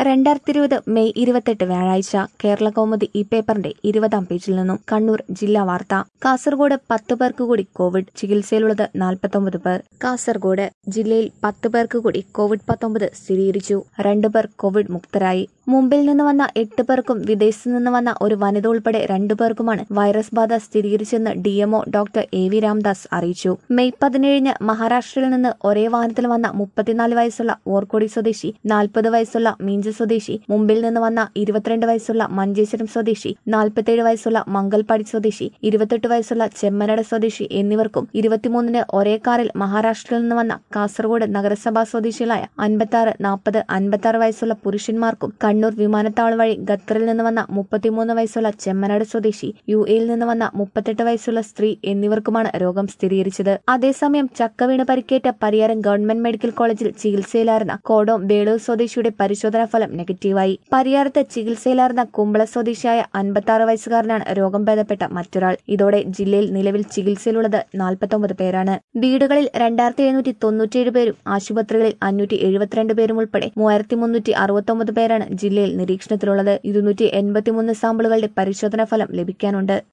രണ്ടായിരത്തി ഇരുപത് മെയ് ഇരുപത്തെട്ട് വ്യാഴാഴ്ച കേരള കൗമുദി ഈ പേപ്പറിന്റെ ഇരുപതാം പേജിൽ നിന്നും കണ്ണൂർ ജില്ലാ വാർത്ത കാസർഗോഡ് പത്ത് പേർക്ക് കൂടി കോവിഡ് ചികിത്സയിലുള്ളത് നാൽപ്പത്തൊമ്പത് പേർ കാസർഗോഡ് ജില്ലയിൽ പത്ത് പേർക്ക് കൂടി കോവിഡ് പത്തൊമ്പത് സ്ഥിരീകരിച്ചു രണ്ടുപേർ കോവിഡ് മുക്തരായി മുംബൈയിൽ നിന്ന് വന്ന എട്ട് പേർക്കും വിദേശത്ത് നിന്ന് വന്ന ഒരു വനിത ഉൾപ്പെടെ രണ്ടു പേർക്കുമാണ് വൈറസ് ബാധ സ്ഥിരീകരിച്ചെന്ന് DMO doctor A V Ramdas അറിയിച്ചു മെയ് പതിനേഴിന് മഹാരാഷ്ട്രയിൽ നിന്ന് ഒരേ വാഹനത്തിൽ വന്ന മുപ്പത്തിനാല് വയസ്സുള്ള ഓർക്കോടി സ്വദേശി നാൽപ്പത് വയസ്സുള്ള മീഞ്ച സ്വദേശി മുംബൈയിൽ നിന്ന് വന്ന ഇരുപത്തിരണ്ട് വയസ്സുള്ള മഞ്ചേശ്വരം സ്വദേശി നാൽപ്പത്തേഴ് വയസ്സുള്ള മംഗൽപാടി സ്വദേശി ഇരുപത്തെട്ട് വയസ്സുള്ള ചെമ്മനട സ്വദേശി എന്നിവർക്കും ഇരുപത്തിമൂന്നിന് ഒരേ കാറിൽ മഹാരാഷ്ട്രയിൽ നിന്ന് വന്ന കാസർഗോഡ് നഗരസഭാ സ്വദേശികളായ അൻപത്തി നാൽപ്പത് അൻപത്തി വയസ്സുള്ള പുരുഷന്മാർക്കും കണ്ണൂർ വിമാനത്താവളം വഴി ഖത്തറിൽ നിന്ന് വന്ന മുപ്പത്തിമൂന്ന് വയസ്സുള്ള ചെമ്മനാട് സ്വദേശി യു എയിൽ നിന്ന് വന്ന മുപ്പത്തെട്ട് വയസ്സുള്ള സ്ത്രീ എന്നിവർക്കുമാണ് രോഗം സ്ഥിരീകരിച്ചത് അതേസമയം ചക്കവീണ് പരിക്കേറ്റ പരിയാരം ഗവൺമെന്റ് മെഡിക്കൽ കോളേജിൽ ചികിത്സയിലായിരുന്ന കോടോം ബേളൂർ സ്വദേശിയുടെ പരിശോധനാ ഫലം നെഗറ്റീവായി പരിയാരത്ത് ചികിത്സയിലായിരുന്ന കുമ്പള സ്വദേശിയായ അൻപത്തി ആറ് വയസ്സുകാരനാണ് രോഗം ഭേദപ്പെട്ട മറ്റൊരാൾ ഇതോടെ ജില്ലയിൽ നിലവിൽ ചികിത്സയിലുള്ളത് നാൽപ്പത്തൊമ്പത് പേരാണ് വീടുകളിൽ രണ്ടായിരത്തി എഴുന്നൂറ്റി തൊണ്ണൂറ്റിയേഴ് പേരും ആശുപത്രികളിൽ അഞ്ഞൂറ്റി എഴുപത്തിരണ്ട് പേരും ഉൾപ്പെടെ മൂവായിരത്തി മുന്നൂറ്റി അറുപത്തൊമ്പത് പേരാണ് ജില്ലയിൽ നിരീക്ഷണത്തിലുള്ളത് ഇരുന്നൂറ്റി എൺപത്തിമൂന്ന് സാമ്പിളുകളുടെ പരിശോധനാ ഫലം ലഭിക്കാനുണ്ട്